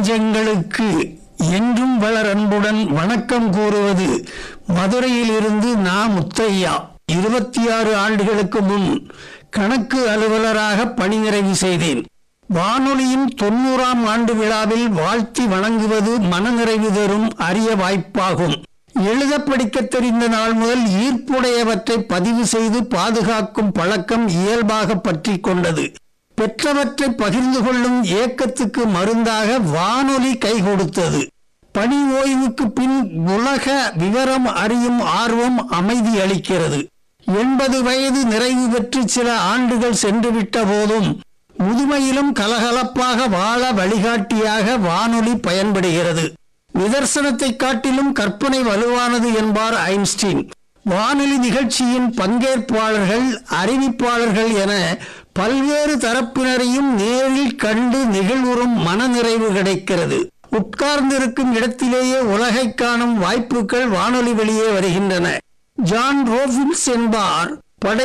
நெஞ்சங்களுக்கு என்றும் வளர் அன்புடன் வணக்கம் கூறுவது மதுரையிலிருந்து நா முத்தையா இருபத்தி ஆறு ஆண்டுகளுக்கு முன் கணக்கு அலுவலராக பணி நிறைவு செய்தேன் வானொலியின் தொண்ணூறாம் ஆண்டு விழாவில் வாழ்த்தி வணங்குவது மனநிறைவு தரும் அரிய வாய்ப்பாகும் எழுத படிக்க தெரிந்த நாள் முதல் ஈர்ப்புடையவற்றை பதிவு செய்து பாதுகாக்கும் பழக்கம் இயல்பாக பற்றி கொண்டது பெற்றவற்றை பகிர்ந்து கொள்ளும் ஏக்கத்துக்கு மருந்தாக வானொலி கை கொடுத்தது பணி ஓய்வுக்கு பின் உலக விவரம் அறியும் ஆர்வம் அமைதி அளிக்கிறது எண்பது வயது நிறைவு பெற்று சில ஆண்டுகள் சென்றுவிட்ட போதும் முதுமையிலும் கலகலப்பாக வாழ வழிகாட்டியாக வானொலி பயன்படுகிறது நிதர்சனத்தை காட்டிலும் கற்பனை வலுவானது என்பார் ஐன்ஸ்டீன் வானொலி நிகழ்ச்சியின் பங்கேற்பாளர்கள் அறிவிப்பாளர்கள் என பல்வேறு தரப்பினரையும் நேரில் கண்டு நிகழ்வுறும் மனநிறைவு கிடைக்கிறது உட்கார்ந்திருக்கும் இடத்திலேயே உலகை காணும் வாய்ப்புகள் வானொலி வெளியே வருகின்றன ஜான் ரோபின்ஸ் என்பார்